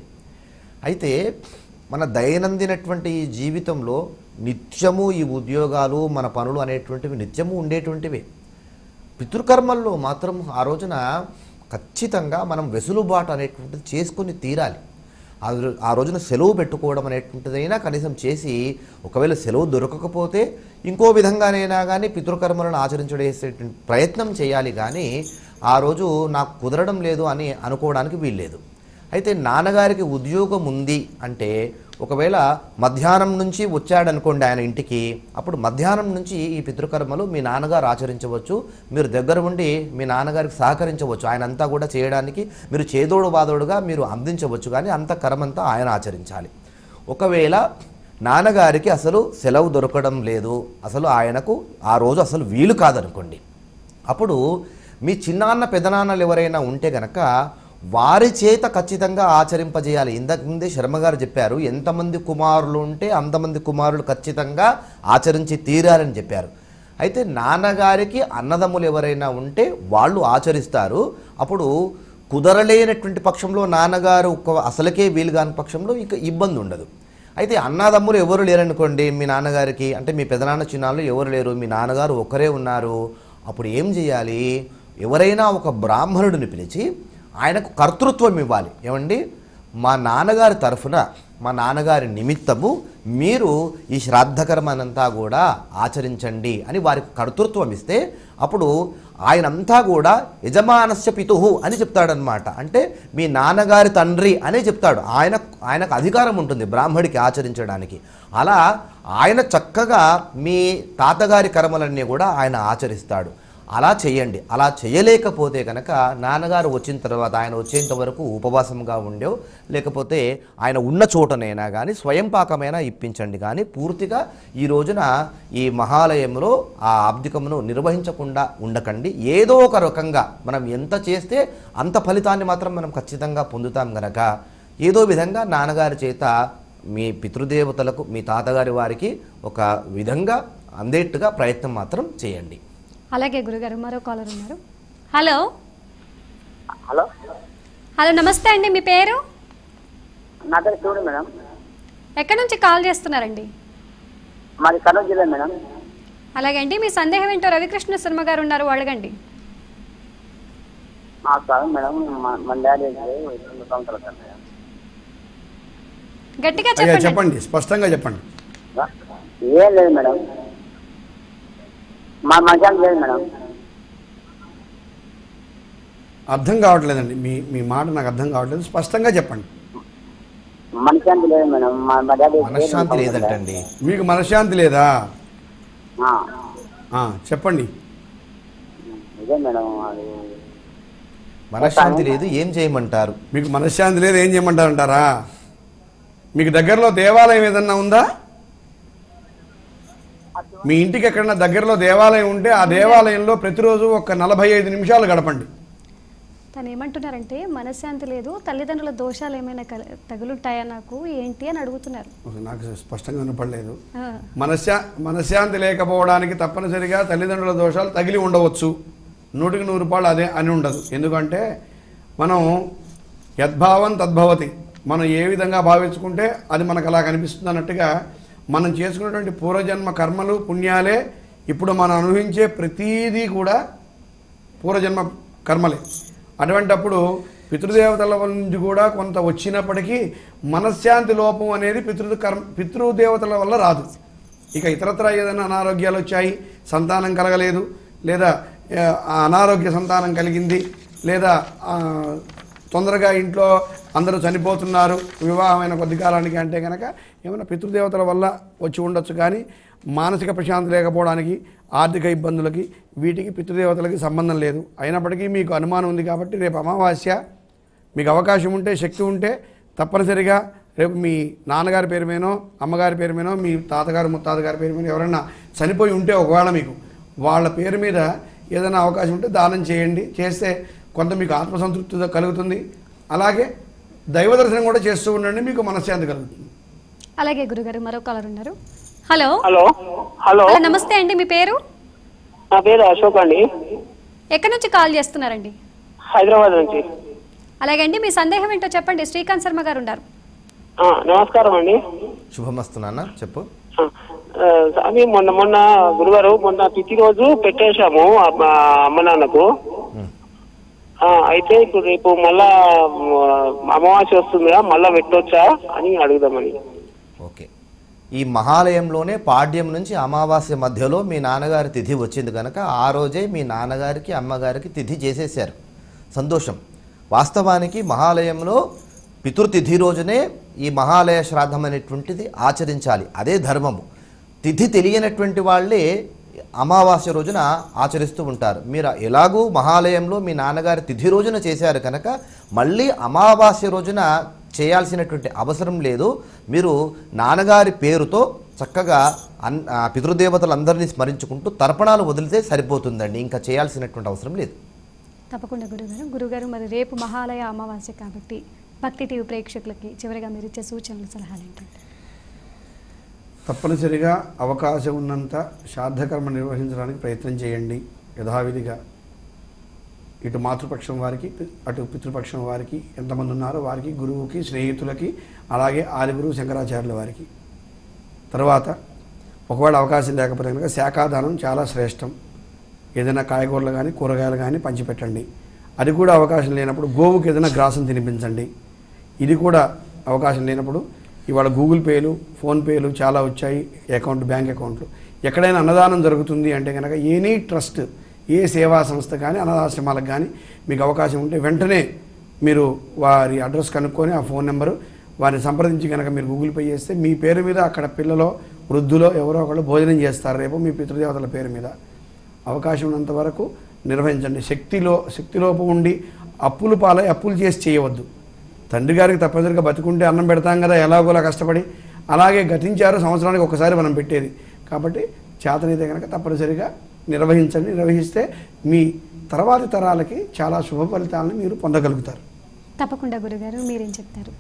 అయితే మన దైనందినటువంటి ఈ జీవితంలో నిత్యము ఈ ఉద్యోగాలు మన పనులు అనేటువంటివి నిత్యము ఉండేటువంటివి పితృకర్మల్లో మాత్రం ఆ రోజున ఖచ్చితంగా మనం వెసులుబాటు అనేటువంటిది చేసుకొని తీరాలి ఆ రో- ఆ రోజున సెలవు పెట్టుకోవడం అనేటువంటిదైనా కనీసం చేసి ఒకవేళ సెలవు దొరకకపోతే ఇంకో విధంగానైనా కానీ పితృకర్మలను ఆచరించడేసేటువంటి ప్రయత్నం చేయాలి కానీ ఆ రోజు నాకు కుదరడం లేదు అని అనుకోవడానికి వీల్లేదు అయితే నాన్నగారికి ఉద్యోగం ఉంది అంటే ఒకవేళ మధ్యాహ్నం నుంచి వచ్చాడనుకోండి ఆయన ఇంటికి అప్పుడు మధ్యాహ్నం నుంచి ఈ పితృకర్మలు మీ నాన్నగారు ఆచరించవచ్చు మీరు దగ్గర ఉండి మీ నాన్నగారికి సహకరించవచ్చు ఆయన అంతా కూడా చేయడానికి మీరు చేదోడు బాదోడుగా మీరు అందించవచ్చు కానీ అంత కర్మంతా ఆయన ఆచరించాలి ఒకవేళ నాన్నగారికి అసలు సెలవు దొరకడం లేదు అసలు ఆయనకు ఆ రోజు అసలు వీలు కాదనుకోండి అప్పుడు మీ చిన్నాన్న పెదనాన్నలు ఎవరైనా ఉంటే గనక వారి చేత ఖచ్చితంగా ఆచరింపజేయాలి ఇంతకు ముందే శర్మ గారు చెప్పారు ఎంతమంది కుమారులు ఉంటే అంతమంది కుమారులు ఖచ్చితంగా ఆచరించి తీరాలని చెప్పారు అయితే నాన్నగారికి అన్నదమ్ములు ఎవరైనా ఉంటే వాళ్ళు ఆచరిస్తారు అప్పుడు కుదరలేనటువంటి పక్షంలో నాన్నగారు ఒక్క- అసలుకే వీలు కాని పక్షంలో ఇక ఇబ్బంది ఉండదు అయితే అన్నదమ్ములు ఎవరు లేరనుకోండి మీ నాన్నగారికి అంటే మీ పెదనాన్న చిన్నాళ్ళు ఎవరు లేరు మీ నాన్నగారు ఒక్కరే ఉన్నారు అప్పుడు ఏం చేయాలి ఎవరైనా ఒక బ్రాహ్మణుడిని పిలిచి ఆయనకు కర్తృత్వం ఇవ్వాలి ఏమండి మా నాన్నగారి తరఫున మా నాన్నగారి నిమిత్తము మీరు ఈ శ్రాద్ధకర్మనంతా కూడా ఆచరించండి అని వారికి కర్తృత్వం ఇస్తే అప్పుడు ఆయనంతా కూడా యజమానస్య పితుహు అని చెప్తాడనమాట అంటే మీ నాన్నగారి తండ్రి అనే చెప్తాడు ఆయన ఆయనకు అధికారం ఉంటుంది బ్రాహ్మడికి ఆచరించడానికి అలా ఆయన చక్కగా మీ తాతగారి కర్మలన్నీ కూడా ఆయన ఆచరిస్తాడు అలా చేయండి అలా చేయలేకపోతే కనుక నాన్నగారు వచ్చిన తర్వాత ఆయన వచ్చేంత వరకు ఉపవాసంగా ఉండేవు లేకపోతే ఆయన ఉన్న చోటనైనా కానీ స్వయం పాకమైనా ఇప్పించండి కానీ పూర్తిగా ఈ రోజున ఈ మహాలయంలో ఆ ఆబ్దికమును నిర్వహించకుండా ఉండకండి ఏదో ఒక రకంగా మనం ఎంత చేస్తే అంత ఫలితాన్ని మాత్రం మనం ఖచ్చితంగా పొందుతాం గనక ఏదో విధంగా నాన్నగారి చేత మీ పితృదేవతలకు మీ తాతగారి వారికి ఒక విధంగా అందేట్టుగా ప్రయత్నం మాత్రం చేయండి అలాగే గురుగారు మరో కాలర్ ఉన్నారు హలో హలో హలో నమస్తే అండి మీ పేరు నా పేరు శివుడు మేడం ఎక్కడి నుంచి కాల్ చేస్తున్నారండి మాది కర్నూలు జిల్లా మేడం అలాగే అండి మీ సందేహం ఏంటో రవికృష్ణ శర్మ గారు ఉన్నారు అడగండి సార్ మేడం మా- మన డాడీ రెండు సంవత్సరాలు సార్ మేడం గట్టిగా అయ్యా చెప్పండి చెప్పండి స్పష్టంగా చెప్పండి ఏం లేదు మేడం మా మధ్యాహ్నం లేదు మేడం అర్థం కావట్లేదండి మీ మీ మాట నాకు అర్థం కావట్లేదు స్పష్టంగా చెప్పండి మనశాంతి లేదు మేడం మా మా డాడీ మనశ్శాంతి లేదంటండి మీకు మనశ్శాంతి లేదా ఆ, ఆ, చెప్పండి ఇదే మేడం అది మనశ్శాంతి లేదు ఏం చేయమంటారు మీకు మనశ్శాంతి లేదు ఏం చేయమంటారంటారా మీకు దగ్గరలో దేవాలయం ఏదన్నా ఉందా మీ ఇంటికి ఎక్కడన్నా దగ్గరలో దేవాలయం ఉంటే ఆ దేవాలయంలో ప్రతిరోజు ఒక నలభై ఐదు నిమిషాలు గడపండి తను ఏమంటున్నారంటే మనశ్శాంతి లేదు తల్లిదండ్రుల దోషాలు ఏమైనా కల- తగులుంటాయా నాకు ఏంటి అని అడుగుతున్నారు నాకు స్పష్టంగా వినపడలేదు ఆ, మనశ్శా మనశ్శాంతి లేకపోవడానికి తప్పనిసరిగా తల్లిదండ్రుల దోషాలు తగిలి ఉండవచ్చు నూటికి నూరు రూపాయలు అదే అని ఉండదు ఎందుకంటే మనం యద్భావం తద్భవతి మనం ఏ విధంగా భావించుకుంటే అది మనకు అలా కనిపిస్తుంది అన్నట్టుగా మనం చేసుకున్నటువంటి పూర్వజన్మ కర్మలు పుణ్యాలే ఇప్పుడు మనం అనుభవించే ప్రతీదీ కూడా పూర్వజన్మ కర్మలే అటువంటప్పుడు పితృదేవతల నుంచి కూడా కొంత వచ్చినప్పటికీ మనశ్శాంతి లోపం అనేది పితృ కర్మ పితృదేవతల వల్ల రాదు ఇక ఇతరత్ర ఏదైనా అనారోగ్యాలు వచ్చాయి సంతానం కలగలేదు లేదా ఆ, ఆ అనారోగ్య సంతానం కలిగింది లేదా ఆ, తొందరగా ఇంట్లో అందరూ చనిపోతున్నారు వివాహమైన కొద్ది కాలానికి అంటే కనుక ఏమైనా పితృదేవతల వల్ల వచ్చి ఉండొచ్చు కానీ మానసిక ప్రశాంతి లేకపోవడానికి ఆర్థిక ఇబ్బందులకి వీటికి పితృదేవతలకి సంబంధం లేదు అయినప్పటికీ మీకు అనుమానం ఉంది కాబట్టి రేపు అమావాస్య మీకు అవకాశం ఉంటే శక్తి ఉంటే తప్పనిసరిగా రేపు మీ నాన్నగారి పేరు మీదనో అమ్మగారి పేరు మీదనో మీ తాతగారు ముత్తాతగారి పేరు మీద ఎవరైనా చనిపోయి ఉంటే ఒకవేళ మీకు వాళ్ళ పేరు మీద ఏదైనా అవకాశం ఉంటే దానం చేయండి చేస్తే కొంత మీకు ఆత్మసంతృప్తి కలుగుతుంది అలాగే దైవ దర్శనం కూడా చేస్తూ ఉండండి మీకు మనశ్శాంతి కలుగుతుంది అలాగే గురుగారు మరో కాలర్ ఉన్నారు హలో హలో హలో హలో నమస్తే అండి మీ పేరు నా పేరు అశోక్ అండి ఎక్కడి నుంచి కాల్ చేస్తున్నారండి హైదరాబాద్ నుంచి అలాగే అండి మీ సందేహం ఏంటో చెప్పండి శ్రీకాంత్ శర్మ గారు ఉన్నారు ఆ, నమస్కారం అండి శుభమస్తు నాన్న చెప్పు ఆ, ఆ, స్వామి మొన్న మొన్న గురుగారు మొన్న తిథి రోజు పెట్టేశాము అమ్మ అమ్మ నాన్నకు ఆ, అయితే ఇప్పుడు రేపు మళ్ళా మ, అమావాస్య వస్తుందిగా మళ్ళా పెట్టొచ్చా అని అడుగుదామని ఓకే ఈ మహాలయంలోనే పాడ్యం నుంచి అమావాస్య మధ్యలో మీ నాన్నగారి తిథి వచ్చింది కనుక ఆ రోజే మీ నాన్నగారికి అమ్మగారికి తిథి చేసేసారు సంతోషం వాస్తవానికి మహాలయంలో పితృతిథి రోజునే ఈ మహాలయ శ్రాద్ధం అనేటువంటిది ఆచరించాలి అదే ధర్మము తిథి తెలియనటువంటి వాళ్ళే అమావాస్య రోజున ఆచరిస్తూ ఉంటారు మీరు ఎలాగూ మహాలయంలో మీ నాన్నగారి తిథి రోజున చేశారు కనుక మళ్ళీ అమావాస్య రోజున చేయాల్సినటువంటి అవసరం లేదు మీరు నాన్నగారి పేరుతో చక్కగా అన్ ఆ పితృదేవతలందరినీ స్మరించుకుంటూ తర్పణాలు వదిలితే సరిపోతుందండి ఇంకా చేయాల్సినటువంటి అవసరం లేదు తప్పకుండా గురుగారు గురుగారు మరి రేపు మహాలయ అమావాస్య కాబట్టి భక్తి టీవీ ప్రేక్షకులకి చివరిగా మీరు ఇచ్చే సూచనలు సలహాలు ఏంటంటే తప్పనిసరిగా అవకాశం ఉన్నంత శ్రాద్ధకర్మ నిర్వహించడానికి ప్రయత్నం చేయండి యథావిధిగా ఇటు మాతృపక్షం వారికి పి- అటు పితృపక్షం వారికి ఎంతమంది ఉన్నారో వారికి గురువుకి స్నేహితులకి అలాగే ఆదిగురువు శంకరాచార్యుల వారికి తర్వాత ఒకవేళ అవకాశం లేకపోతే కనుక శాఖాదానం చాలా శ్రేష్టం ఏదైనా కాయగూరలు కానీ కూరగాయలు కానీ పంచిపెట్టండి అది కూడా అవకాశం లేనప్పుడు గోవుకి ఏదైనా గ్రాసం తినిపించండి ఇది కూడా అవకాశం లేనప్పుడు ఇవాళ గూగుల్ పేలు ఫోన్పేలు చాలా వచ్చాయి అకౌంట్ బ్యాంక్ అకౌంట్లు ఎక్కడైనా అన్నదానం జరుగుతుంది అంటే కనుక ఎనీ ట్రస్ట్ ఏ సేవా సంస్థ కానీ అనాథాశ్రమాలకు కానీ మీకు అవకాశం ఉంటే వెంటనే మీరు వారి అడ్రస్ కనుక్కొని ఆ ఫోన్ నెంబరు వారిని సంప్రదించి కనుక మీరు గూగుల్ పే చేస్తే మీ పేరు మీద అక్కడ పిల్లలో వృద్ధులో ఎవరో ఒకళ్ళు భోజనం చేస్తారు రేపు మీ పితృదేవతల పేరు మీద అవకాశం ఉన్నంత వరకు నిర్వహించండి శక్తిలో శక్తిలోపం ఉండి అప్పులు పాలై అప్పులు చేసి చేయవద్దు తండ్రి గారికి తప్పనిసరిగా బతుకుంటే అన్నం పెడతాం కదా ఎలాగోలా కష్టపడి అలాగే గతించారు సంవత్సరానికి ఒకసారి మనం పెట్టేది కాబట్టి చేతనైతే కనుక తప్పనిసరిగా నిర్వహించండి నిర్వహిస్తే మీ తర్వాతి తరాలకి చాలా శుభ ఫలితాలను మీరు పొందగలుగుతారు తప్పకుండా గురుగారు మీరేం చెప్తారు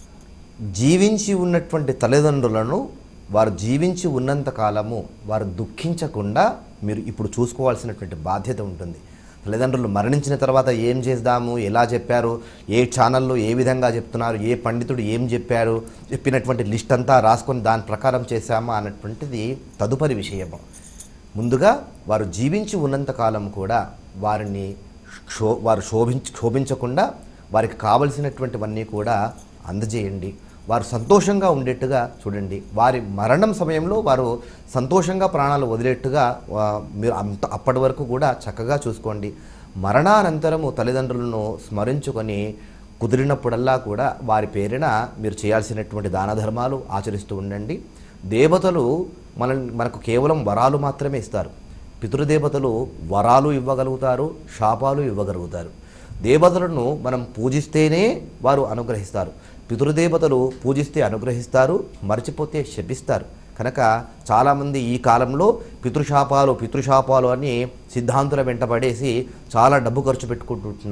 జీవించి ఉన్నటువంటి తల్లిదండ్రులను వారు జీవించి ఉన్నంత కాలము వారు దుఃఖించకుండా మీరు ఇప్పుడు చూసుకోవాల్సినటువంటి బాధ్యత ఉంటుంది తల్లిదండ్రులు మరణించిన తర్వాత ఏం చేద్దాము ఎలా చెప్పారు ఏ ఛానల్లో ఏ విధంగా చెప్తున్నారు ఏ పండితుడు ఏం చెప్పారు చెప్పినటువంటి లిస్ట్ అంతా రాసుకొని దాని ప్రకారం చేశామా అన్నటువంటిది తదుపరి విషయము ముందుగా వారు జీవించి ఉన్నంత కాలం కూడా వారిని క్షో వారు శోభించ శోభించకుండా వారికి కావలసినటువంటివన్నీ కూడా అందజేయండి వారు సంతోషంగా ఉండేట్టుగా చూడండి వారి మరణం సమయంలో వారు సంతోషంగా ప్రాణాలు వదిలేట్టుగా ఆ, మీరు అంత అప్పటి వరకు కూడా చక్కగా చూసుకోండి మరణానంతరము తల్లిదండ్రులను స్మరించుకొని కుదిరినప్పుడల్లా కూడా వారి పేరిన మీరు చేయాల్సినటువంటి దాన ధర్మాలు ఆచరిస్తూ ఉండండి దేవతలు మన మనకు కేవలం వరాలు మాత్రమే ఇస్తారు పితృదేవతలు వరాలు ఇవ్వగలుగుతారు శాపాలు ఇవ్వగలుగుతారు దేవతలను మనం పూజిస్తేనే వారు అనుగ్రహిస్తారు పితృదేవతలు పూజిస్తే అనుగ్రహిస్తారు మర్చిపోతే శపిస్తారు కనుక చాలామంది ఈ కాలంలో పితృశాపాలు పితృశాపాలు అని సిద్ధాంతుల వెంటబడేసి చాలా డబ్బు ఖర్చు పెట్టుకుంటుంటున్నారు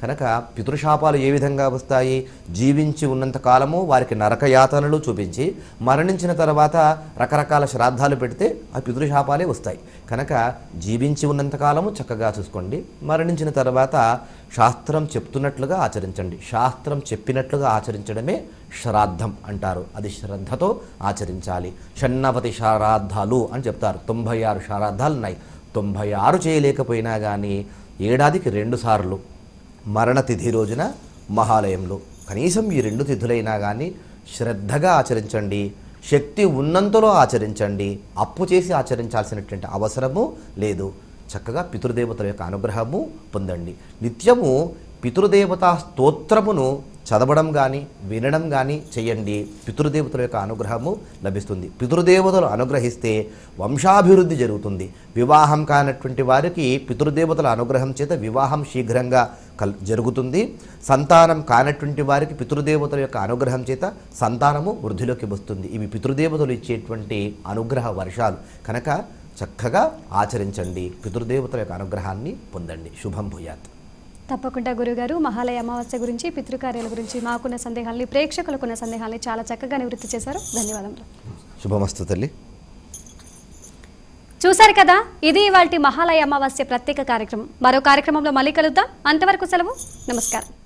కనుక పితృశాపాలు ఏ విధంగా వస్తాయి జీవించి ఉన్నంత కాలము వారికి నరకయాతనలు చూపించి మరణించిన తర్వాత రకరకాల శ్రాద్ధాలు పెడితే ఆ పితృశాపాలే వస్తాయి కనుక జీవించి ఉన్నంత కాలము చక్కగా చూసుకోండి మరణించిన తర్వాత శాస్త్రం చెప్తున్నట్లుగా ఆచరించండి శాస్త్రం చెప్పినట్లుగా ఆచరించడమే శ్రాద్ధం అంటారు అది శ్రద్ధతో ఆచరించాలి షణ్ణవతి శ్రాద్ధాలు అని చెప్తారు తొంభై ఆరు శ్రాద్ధాలు ఉన్నాయి తొంభై ఆరు చేయలేకపోయినా కానీ ఏడాదికి రెండు సార్లు మరణతిథి రోజున మహాలయంలో కనీసం ఈ రెండు తిథులైనా కానీ శ్రద్ధగా ఆచరించండి శక్తి ఉన్నంతలో ఆచరించండి అప్పు చేసి ఆచరించాల్సినటువంటి అవసరము లేదు చక్కగా పితృదేవతల యొక్క అనుగ్రహము పొందండి నిత్యము పితృదేవతా స్తోత్రమును చదవడం కానీ వినడం కానీ చేయండి పితృదేవతల యొక్క అనుగ్రహము లభిస్తుంది పితృదేవతలు అనుగ్రహిస్తే వంశాభివృద్ధి జరుగుతుంది వివాహం కానటువంటి వారికి పితృదేవతల అనుగ్రహం చేత వివాహం శీఘ్రంగా కల్ జరుగుతుంది సంతానం కానటువంటి వారికి పితృదేవతల యొక్క అనుగ్రహం చేత సంతానము వృద్ధిలోకి వస్తుంది ఇవి పితృదేవతలు ఇచ్చేటువంటి అనుగ్రహ వర్షాలు కనుక చక్కగా ఆచరించండి పితృదేవతల యొక్క అనుగ్రహాన్ని పొందండి శుభం భూయాత్ తప్పకుండా గురుగారు మహాలయ అమావాస్య గురించి పితృకార్యాల గురించి మాకున్న సందేహాల్ని ప్రేక్షకులకున్న సందేహాల్ని చాలా చక్కగా నివృత్తి చేశారు ధన్యవాదములు శుభమస్తు తల్లి చూశారు కదా ఇది ఇవాళ మహాలయ అమావాస్య ప్రత్యేక కార్యక్రమం మరో కార్యక్రమంలో మళ్ళీ కలుద్దాం అంతవరకు సెలవు నమస్కారం